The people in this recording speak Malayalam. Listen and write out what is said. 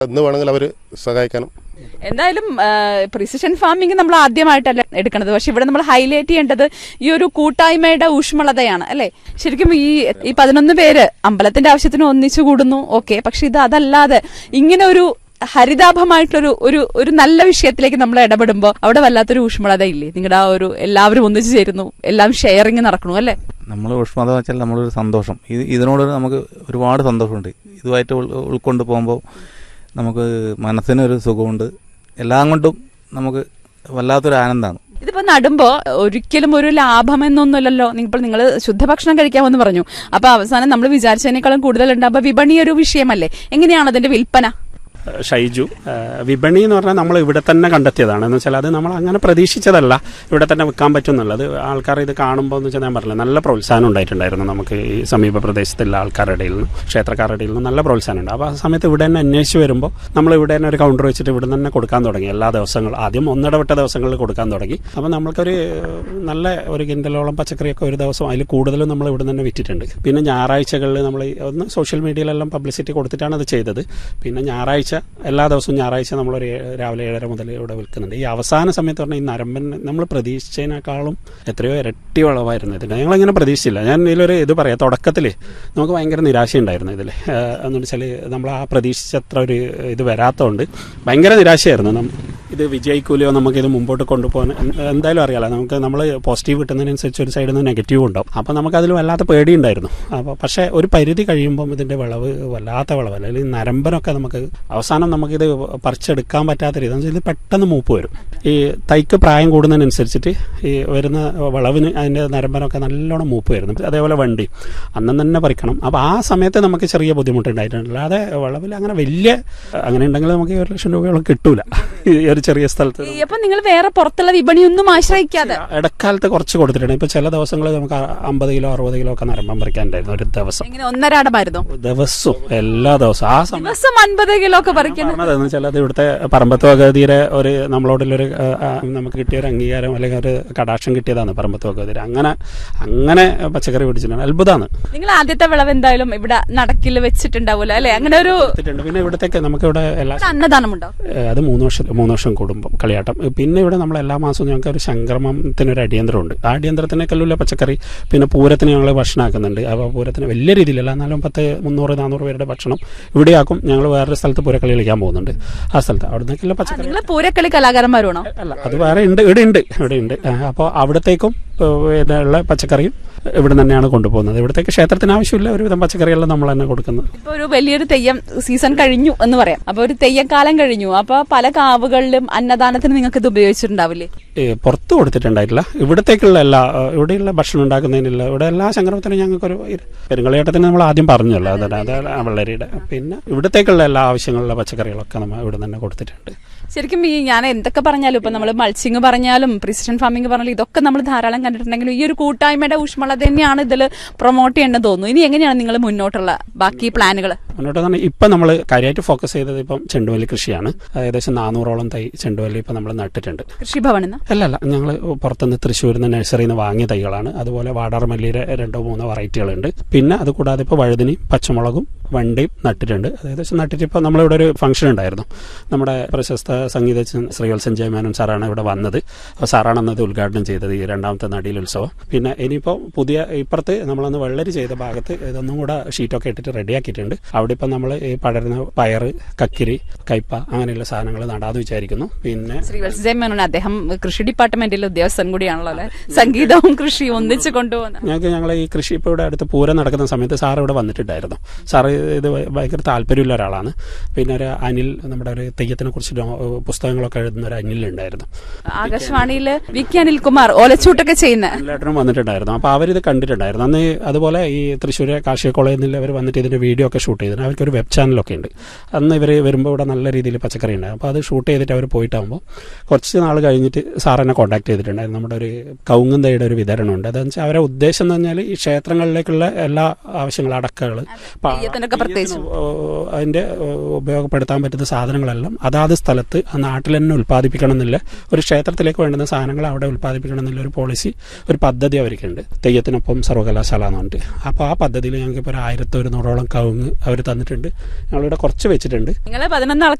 എന്ന് വേണമെങ്കിൽ അവർ സഹായിക്കാനും എന്തായാലും പ്രിസിഷൻ ഫാമിംഗ് നമ്മൾ ആദ്യമായിട്ടല്ല എടുക്കുന്നത് പക്ഷെ ഇവിടെ നമ്മൾ ഹൈലൈറ്റ് ചെയ്യേണ്ടത് ഈ ഒരു കൂട്ടായ്മയുടെ ഊഷ്മളതയാണ് അല്ലെ ശരിക്കും ഈ ഈ പതിനൊന്ന് പേര് അമ്പലത്തിന്റെ ആവശ്യത്തിന് ഒന്നിച്ചു കൂടുന്നു ഓക്കെ പക്ഷെ ഇത് അതല്ലാതെ ഇങ്ങനെ ഒരു ഹരിതാഭമായിട്ടൊരു ഒരു ഒരു നല്ല വിഷയത്തിലേക്ക് നമ്മൾ ഇടപെടുമ്പോൾ അവിടെ വല്ലാത്തൊരു ഊഷ്മളത ഇല്ലേ നിങ്ങളുടെ ആ ഒരു എല്ലാവരും ഒന്നിച്ചു ചേരുന്നു എല്ലാം ഷെയറിങ് നടക്കണു അല്ലെ നമ്മൾ ഊഷ്മത എന്ന് വെച്ചാൽ നമ്മളൊരു സന്തോഷം ഇത് ഇതിനോട് നമുക്ക് ഒരുപാട് സന്തോഷമുണ്ട് ഇതുമായിട്ട് ഉൾ- ഉൾക്കൊണ്ട് പോകുമ്പോൾ നമുക്ക് മനസ്സിനൊരു സുഖമുണ്ട് എല്ലാം കൊണ്ടും നമുക്ക് വല്ലാത്തൊരു ആനന്ദമാണ് ഇതിപ്പോ നടുമ്പോ ഒരിക്കലും ഒരു ലാഭം എന്നൊന്നുമല്ലല്ലോ ഇപ്പോൾ നിങ്ങൾ ശുദ്ധഭക്ഷണം കഴിക്കാമെന്ന് പറഞ്ഞു അപ്പൊ അവസാനം നമ്മൾ വിചാരിച്ചതിനേക്കാളും കൂടുതൽ ഉണ്ട് അപ്പൊ വിപണി ഒരു വിഷയമല്ലേ എങ്ങനെയാണ് അതിന്റെ വിൽപ്പന ഷൈജു ആ, വിപണി എന്ന് പറഞ്ഞാൽ നമ്മൾ ഇവിടെ തന്നെ കണ്ടെത്തിയതാണ് എന്ന് വെച്ചാൽ അത് നമ്മൾ അങ്ങനെ പ്രതീക്ഷിച്ചതല്ല ഇവിടെ തന്നെ വിൽക്കാൻ പറ്റുന്നുള്ളത് ആൾക്കാർ ഇത് കാണുമ്പോൾ എന്ന് വെച്ചാൽ ഞാൻ പറഞ്ഞില്ല നല്ല പ്രോത്സാഹനം ഉണ്ടായിട്ടുണ്ടായിരുന്നു നമുക്ക് ഈ സമീപ പ്രദേശത്തുള്ള ആൾക്കാരുടെ ഇടയിൽ നിന്നും ക്ഷേത്രക്കാരുടെ ഇടയിൽ നിന്നും നല്ല പ്രോത്സാഹനം ഉണ്ട് അപ്പോൾ ആ സമയത്ത് ഇവിടെ തന്നെ അന്വേഷിച്ച് വരുമ്പോൾ നമ്മൾ ഇവിടെ തന്നെ ഒരു കൗണ്ടർ വെച്ചിട്ട് ഇവിടെ തന്നെ കൊടുക്കാൻ തുടങ്ങി എല്ലാ ദിവസങ്ങളും ആദ്യം ഒന്നിടവിട്ട ദിവസങ്ങളിൽ കൊടുക്കാൻ തുടങ്ങി അപ്പോൾ നമ്മൾക്കൊരു നല്ല ഒരു കിൻഡലോളം പച്ചക്കറിയൊക്കെ ഒരു ദിവസം അതിൽ കൂടുതലും നമ്മൾ ഇവിടെ തന്നെ വിറ്റിട്ടുണ്ട് പിന്നെ ഞായറാഴ്ചകളിൽ നമ്മൾ ഈ ഒന്ന് സോഷ്യൽ മീഡിയയിലെല്ലാം പബ്ലിസിറ്റി കൊടുത്തിട്ടാണ് അത് ചെയ്തത് പിന്നെ ഞായറാഴ്ച എല്ലാ ദിവസവും ഞായറാഴ്ച നമ്മളൊരു ഏ- രാവിലെ ഏഴര മുതൽ ഇവിടെ വിൽക്കുന്നുണ്ട് ഈ അവസാന സമയത്ത് പറഞ്ഞാൽ ഈ നരമ്പൻ നമ്മൾ പ്രതീക്ഷിച്ചതിനേക്കാളും എത്രയോ ഇരട്ടി വളവായിരുന്നു ഇതിന് ഞങ്ങളിങ്ങനെ പ്രതീക്ഷിച്ചില്ല ഞാൻ ഇതിലൊരു ഇത് പറയാം തുടക്കത്തിൽ നമുക്ക് ഭയങ്കര നിരാശയുണ്ടായിരുന്നു ഇതിൽ എന്ന് വെച്ചാൽ നമ്മൾ ആ പ്രതീക്ഷിച്ചത്ര ഒരു ഇത് വരാത്തതുകൊണ്ട് ഭയങ്കര നിരാശയായിരുന്നു നം- ഇത് വിജയിക്കൂലയോ നമുക്കിത് മുമ്പോട്ട് കൊണ്ടുപോകാൻ എൻ- എന്തായാലും അറിയാലോ നമുക്ക് നമ്മൾ പോസിറ്റീവ് കിട്ടുന്നതിനനുസരിച്ച് ഒരു സൈഡിൽ നിന്ന് നെഗറ്റീവ് ഉണ്ടാവും അപ്പോൾ നമുക്കതിൽ വല്ലാത്ത പേടിയുണ്ടായിരുന്നു അപ്പോൾ പക്ഷേ ഒരു പരിധി കഴിയുമ്പം ഇതിൻ്റെ വിളവ് വല്ലാത്ത വിളവ് അല്ലെങ്കിൽ നരമ്പനൊക്കെ നമുക്ക് അവസാനം നമുക്കിത് പറിച്ചെടുക്കാൻ പറ്റാത്ത രീതി എന്ന് വെച്ചാൽ ഇത് പെട്ടെന്ന് മൂപ്പ് വരും ഈ തൈക്ക് പ്രായം കൂടുന്നതിനനുസരിച്ചിട്ട് ഈ വരുന്ന വിളവിന് അതിൻ്റെ നരമ്പനൊക്കെ നല്ലോണം മൂപ്പ് വരുന്നു അതേപോലെ വണ്ടി അന്നും തന്നെ പറിക്കണം അപ്പോൾ ആ സമയത്ത് നമുക്ക് ചെറിയ ബുദ്ധിമുട്ടുണ്ടായിട്ടുണ്ട് അല്ലാതെ വിളവിൽ അങ്ങനെ വലിയ അങ്ങനെ ഉണ്ടെങ്കിൽ നമുക്ക് ഈ ഒരു ലക്ഷം രൂപയോളം കിട്ടൂല ഈ ഒരു ചെറിയ സ്ഥലത്ത് ഈ അപ്പൊ നിങ്ങൾ വേറെ പുറത്തുള്ള വിപണിയൊന്നും ആശ്രയിക്കാതെ ഇടക്കാലത്ത് കുറച്ച് കൊടുത്തിട്ടുണ്ട് ഇപ്പൊ ചില ദിവസങ്ങളിൽ നമുക്ക് അമ്പത് കിലോ അറുപത് കിലോ ഒക്കെ നരമ്പം പറിക്കാനുണ്ടായിരുന്നു ഒരു ദിവസം ഇങ്ങനെ ഒന്നരാടമായിരുന്നോ ദിവസവും എല്ലാ ദിവസവും ആ സമയം ദിവസം അൻപത് കിലോ ഒക്കെ പറിക്കണം പറഞ്ഞതെന്ന് വെച്ചാൽ അത് ഇവിടുത്തെ പറമ്പത്ത് ഭഗവതിയുടെ ഒരു നമ്മളോടുള്ളൊരു ആ, ആ, നമുക്ക് കിട്ടിയ ഒരു അംഗീകാരം അല്ലെങ്കിൽ ഒരു കടാക്ഷം കിട്ടിയതാണ് പറമ്പത്ത് ഭഗവതി അങ്ങനെ അങ്ങനെ പച്ചക്കറി പിടിച്ചിട്ടുണ്ട് അത്ഭുതമാണ് നിങ്ങൾ ആദ്യത്തെ വിളവ് എന്തായാലും ഇവിടെ നടക്കിൽ വെച്ചിട്ടുണ്ടാവൂലോ അല്ലെ അങ്ങനെ ഒരു എടുത്തിട്ടുണ്ട് പിന്നെ ഇവിടത്തേക്ക് നമുക്ക് ഇവിടെ എല്ലാ ഇവിടെ അന്നദാനമുണ്ടോ ഏഹ് അത് മൂന്ന് വർഷം മൂന്ന് വർഷം കൂടുമ്പം കളിയാട്ടം പിന്നെ ഇവിടെ നമ്മൾ എല്ലാ മാസവും ഞങ്ങൾക്ക് ഒരു സംക്രമത്തിന് ഒരു അടിയന്തരമുണ്ട് ആ അടിയന്തരത്തിനേക്കല്ല പച്ചക്കറി പിന്നെ പൂരത്തിന് ഞങ്ങൾ ഭക്ഷണമാക്കുന്നുണ്ട് അപ്പോൾ പൂരത്തിന് വലിയ രീതിയിലല്ല എന്നാലും പത്ത് മുന്നൂറ് നാനൂറ് പേരുടെ ഭക്ഷണം ഇവിടെയാക്കും ഞങ്ങൾ വേറൊരു സ്ഥലത്ത് പൂരക്കളി കളിക്കാൻ പോകുന്നുണ്ട് ആ സ്ഥലത്ത് അവിടെ നിന്നൊക്കെയുള്ള പച്ചക്കറി നിങ്ങൾ പൂരക്കളി കലാകാരന്മാരാണോ അല്ല അത് വേറെ ഉണ്ട് ഇവിടെ ഉണ്ട് ഇവിടെ ഉണ്ട് അപ്പോൾ അവിടത്തേക്കും ഏഹ്, ഉള്ള പച്ചക്കറിയും ഇവിടെ തന്നെയാണ് കൊണ്ടുപോകുന്നത് ഇവിടത്തേക്ക് ക്ഷേത്രത്തിന് ആവശ്യമില്ല ഒരുവിധം പച്ചക്കറിയെല്ലാം നമ്മൾ തന്നെ കൊടുക്കുന്നത് ഇപ്പൊ ഒരു വലിയൊരു തെയ്യം സീസൺ കഴിഞ്ഞു എന്ന് പറയാം അപ്പൊ ഒരു തെയ്യക്കാലം കഴിഞ്ഞു അപ്പൊ പല കാവുകളിലും അന്നദാനത്തിന് നിങ്ങൾക്ക് ഇത് ഉപയോഗിച്ചിട്ടുണ്ടാവില്ലേ ഏ, പുറത്ത് കൊടുത്തിട്ടുണ്ടായിട്ടില്ല ഇവിടത്തേക്കുള്ള എല്ലാ ഏ, ഇവിടെയുള്ള ഭക്ഷണം ഉണ്ടാക്കുന്നതിനുള്ള ഇവിടെ എല്ലാ സംക്രമത്തിനും ഞങ്ങൾക്കൊരു ഇരു- പെരുങ്കളിയാട്ടത്തിന് നമ്മൾ ആദ്യം പറഞ്ഞല്ലോ അതെ അതെ വെള്ളരിയുടെ പിന്നെ ഇവിടത്തേക്കുള്ള എല്ലാ ആവശ്യങ്ങളുള്ള പച്ചക്കറികളൊക്കെ നമ്മൾ ഇവിടെ തന്നെ കൊടുത്തിട്ടുണ്ട് ശരിക്കും ഈ ഞാൻ എന്തൊക്കെ പറഞ്ഞാലും ഇപ്പൊ നമ്മൾ മൾച്ചിങ് പറഞ്ഞാലും പ്രിസിഷൻ ഫാമിംഗ് പറഞ്ഞാലും ഇതൊക്കെ നമ്മൾ ധാരാളം കണ്ടിട്ടുണ്ടെങ്കിലും ഈ ഒരു കൂട്ടായ്മയുടെ ഊഷ്മളത തന്നെയാണ് ഇതിൽ പ്രൊമോട്ട് ചെയ്യേണ്ടത് തോന്നുന്നു ഇനി എങ്ങനെയാണ് നിങ്ങൾ മുന്നോട്ടുള്ള ബാക്കി പ്ലാനുകൾ മുന്നോട്ട് തന്നെ ഇപ്പം നമ്മൾ കാര്യമായിട്ട് ഫോക്കസ് ചെയ്തത് ഇപ്പം ചെണ്ടുമല്ലി കൃഷിയാണ് ഏകദേശം നാനൂറോളം തൈ ചെണ്ടുമല്ലി ഇപ്പം നമ്മൾ നട്ടിട്ടുണ്ട് കൃഷിഭവനിൽ നിന്ന് അല്ല അല്ല ഞങ്ങൾ പുറത്തുനിന്ന് തൃശ്ശൂരിൽ നിന്ന് നഴ്സറിയിൽ നിന്ന് വാങ്ങിയ തൈകളാണ് അതുപോലെ വാടാർമല്ലിയുടെ രണ്ടോ മൂന്നോ വെറൈറ്റികളുണ്ട് പിന്നെ അത് കൂടാതെ ഇപ്പോൾ വഴുതിനിയും പച്ചമുളകും വണ്ടിയും നട്ടിട്ടുണ്ട് അത് ഏകദേശം നട്ടിട്ട് ഇപ്പോൾ നമ്മളിവിടെ ഒരു ഫംഗ്ഷൻ ഉണ്ടായിരുന്നു നമ്മുടെ പ്രശസ്ത സംഗീതജ്ഞൻ ശ്രീവത്സൻ ജയമേനൻ സാറാണ് ഇവിടെ വന്നത് അപ്പോൾ സാറാണ് അന്നത് ഉദ്ഘാടനം ചെയ്തത് ഈ രണ്ടാമത്തെ നടിയിൽ ഉത്സവം പിന്നെ ഇനിയിപ്പോൾ പുതിയ ഇപ്പുറത്ത് നമ്മളന്ന് വെള്ളരി ചെയ്ത ഭാഗത്ത് ഇതൊന്നും കൂടെ ഷീറ്റൊക്കെ ഇട്ടിട്ട് റെഡിയാക്കിയിട്ടുണ്ട് അവിടെ ഇപ്പം നമ്മൾ ഈ പടരുന്ന പയറ് കക്കിരി കയ്പ അങ്ങനെയുള്ള സാധനങ്ങൾ നടാന്ന് വിചാരിക്കുന്നു പിന്നെ ശ്രീവത്സ ജയമേനോൻ അദ്ദേഹം കൃഷി ഡിപ്പാർട്ട്മെന്റിലെ ഉദ്യോഗസ്ഥൻ കൂടിയാണല്ലോ അല്ലെ സംഗീതവും കൃഷിയും ഒന്നിച്ച് കൊണ്ടുപോകുന്ന ഞങ്ങൾക്ക് ഞങ്ങൾ ഈ കൃഷി ഇപ്പോൾ ഇവിടെ അടുത്ത് പൂരം നടക്കുന്ന സമയത്ത് സാർ ഇവിടെ വന്നിട്ടുണ്ടായിരുന്നു സാർ ഇത് ഭയങ്കര താല്പര്യമുള്ള ഒരാളാണ് പിന്നെ ഒരു അനിൽ നമ്മുടെ ഒരു തെയ്യത്തിനെ കുറിച്ച് നോ- പുസ്തകങ്ങളൊക്കെ എഴുതുന്ന ഒരു അനിലുണ്ടായിരുന്നു ആകാശവാണിയിൽ വി കെ അനിൽകുമാർ ഓലച്ചൂട്ടൊക്കെ ചെയ്യുന്ന എല്ലാവരും വന്നിട്ടുണ്ടായിരുന്നു അപ്പോൾ അവരിത് കണ്ടിട്ടുണ്ടായിരുന്നു അന്ന് അതുപോലെ ഈ തൃശ്ശൂർ കാർഷിക കോളേജിൽ നിന്ന് അവർ വന്നിട്ട് ഇതിന്റെ വീഡിയോ ഒക്കെ ഷൂട്ട് ചെയ്തിട്ടുണ്ട് അവർക്ക് ഒരു വെബ് ചാനലൊക്കെ ഉണ്ട് അന്ന് ഇവർ വരുമ്പോൾ ഇവിടെ നല്ല രീതിയിൽ പച്ചക്കറി ഉണ്ടായിരുന്നു അപ്പോൾ അത് ഷൂട്ട് ചെയ്തിട്ട് അവർ പോയിട്ടാകുമ്പോൾ കുറച്ച് നാൾ കഴിഞ്ഞിട്ട് സാർ എന്നെ കോൺടാക്ട് ചെയ്തിട്ടുണ്ടായിരുന്നു നമ്മുടെ ഒരു കൗങ്ങും തൈയുടെ ഒരു വിതരണമുണ്ട് അതെന്ന് വെച്ചാൽ അവരെ ഉദ്ദേശം എന്ന് പറഞ്ഞാൽ ഈ ക്ഷേത്രങ്ങളിലേക്കുള്ള എല്ലാ ആവശ്യങ്ങളും അടക്കകൾ തെയ്യത്തിനൊക്കെ പ്രത്യേകിച്ച്. അതിന്റെ ഏഹ്, ഉപയോഗപ്പെടുത്താൻ പറ്റുന്ന സാധനങ്ങളെല്ലാം അതാത് സ്ഥലത്ത് ആ നാട്ടിൽ തന്നെ ഉൽപ്പാദിപ്പിക്കണം എന്നില്ല ഒരു ക്ഷേത്രത്തിലേക്ക് വേണ്ടുന്ന സാധനങ്ങൾ അവിടെ ഉൽപ്പാദിപ്പിക്കണം എന്നുള്ള ഒരു പോളിസി ഒരു പദ്ധതി അവർക്കുണ്ട് തെയ്യത്തിനൊപ്പം സർവകലാശാല എന്ന് പറഞ്ഞിട്ട് അപ്പോൾ ആ പദ്ധതിയിൽ ഞങ്ങൾക്ക് ഇപ്പോൾ ഒരു ആയിരത്തി ഒരുന്നൂറോളം കവുങ്ങ് അവർ തന്നിട്ടുണ്ട് ഞങ്ങളിവിടെ കുറച്ച് വെച്ചിട്ടുണ്ട് നിങ്ങൾ പതിനൊന്ന്